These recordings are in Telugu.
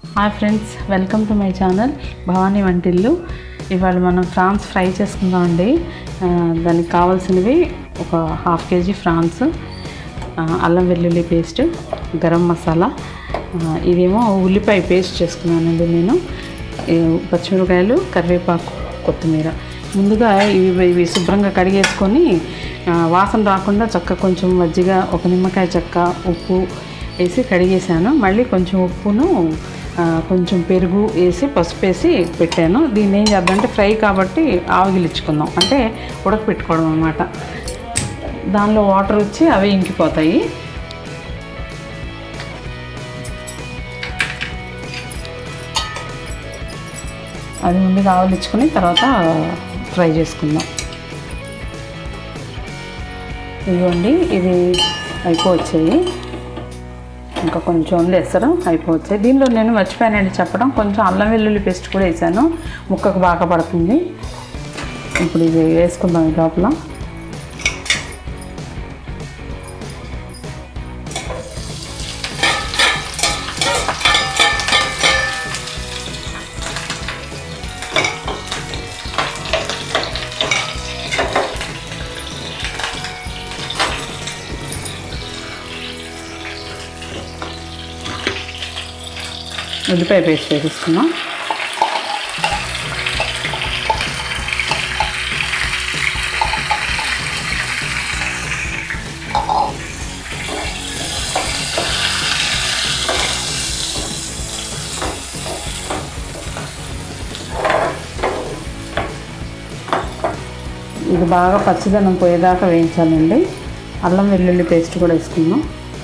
hi friends welcome to my channel Bhavani Vantillu ఇవాళ మనం ఫ్రాన్స్ ఫ్రై చేసుకుందామండి ఆ, దానికి కావాల్సినవి ఒక హాఫ్ కేజీ ఫ్రాన్స్ ఆ, అల్లం వెల్లుల్లి పేస్ట్ గరం మసాలా ఆ, ఇదేమో ఉల్లిపాయ పేస్ట్ చేసుకున్నానండి నేను ఈ పచ్చిమిరపకాయలు కరివేపాకు కొత్తిమీర ముందుగా ఇవి ఇవి శుభ్రంగా కడిగేసుకొని ఆ, వాసన రాకుండా చక్క కొంచెం మజ్జిగ ఒక నిమ్మకాయ చెక్క ఉప్పు వేసి కడిగేసాను మళ్ళీ కొంచెం ఉప్పును ఆ, కొంచెం పెరుగు వేసి పసుపు వేసి పెట్టాను దీన్ని ఏం చేద్దామంటే ఫ్రై కాబట్టి ఆవగిలించుకుందాం అంటే ఉడకపెట్టుకోవడం అనమాట దానిలో వాటర్ వచ్చి అవి ఇంకిపోతాయి అది ముందుగా ఆవలించుకొని తర్వాత ఫ్రై చేసుకుందాం ఇదిగోండి ఇది అయిపోవచ్చాయి ఇంకా కొంచెం వేస్తారు అయిపోవచ్చాయి దీనిలో నేను మర్చిపోయానండి చెప్పడం కొంచెం అల్లం వెల్లుల్లి పేస్ట్ కూడా వేసాను ముక్కకు బాగా పడుతుంది ఇప్పుడు ఇది వేసుకుందాం ఈ లోపల ఉల్లిపాయ పేస్ట్ వేసేసుకున్నాం ఇది బాగా పచ్చిదనం పోయేదాకా వేయించాలండి అల్లం వెల్లుల్లి పేస్ట్ కూడా వేసుకుందాం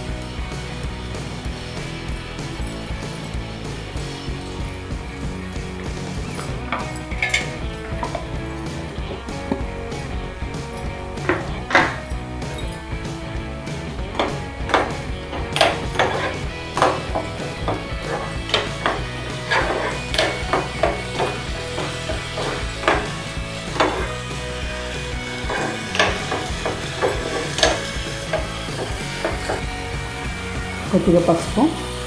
కొద్దిగా పసుపు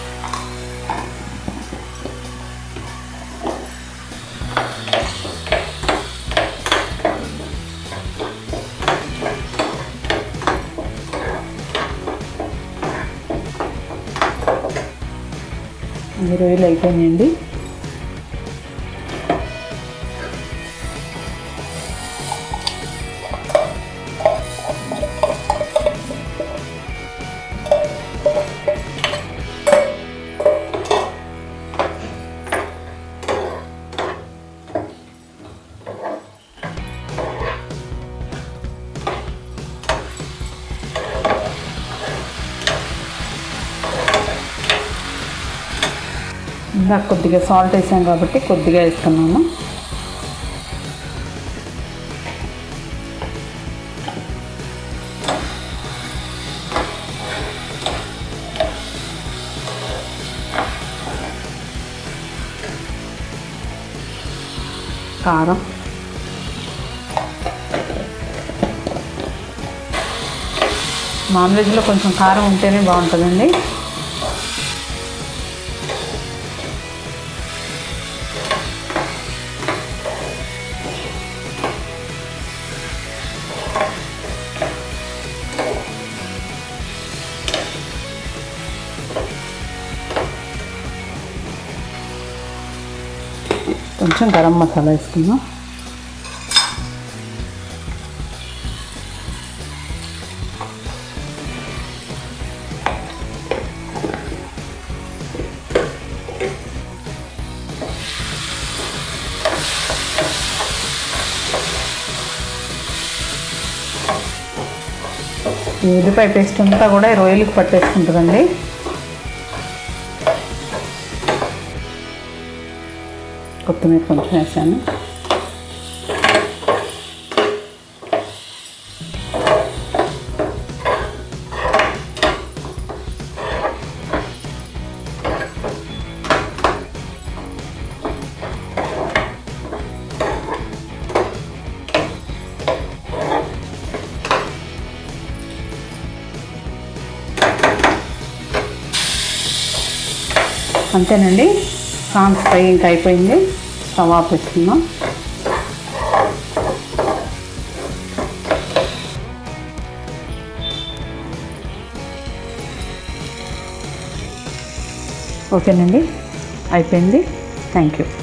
ఇది రొయ్యలు అయిపోయినాయండి ఇంకా కొద్దిగా సాల్ట్ వేసాం కాబట్టి కొద్దిగా వేసుకున్నాను కారం నాన్ వెజ్లో కొంచెం కారం ఉంటేనే బాగుంటుందండి కొంచెం గరం మసాలా వేసుకుందాం ఈ ఉల్లిపాయ పేస్ట్ అంతా కూడా ఈ రొయ్యలకు పట్టేసుకుంటుందండి కొత్తిమీర కొంచెం వేసాను అంతేనండి ప్రాన్స్ ఫ్రై ఇంకా అయిపోయింది స్టవ్ ఆఫ్ పెట్టుకుందాం ఓకేనండి అయిపోయింది థ్యాంక్ యూ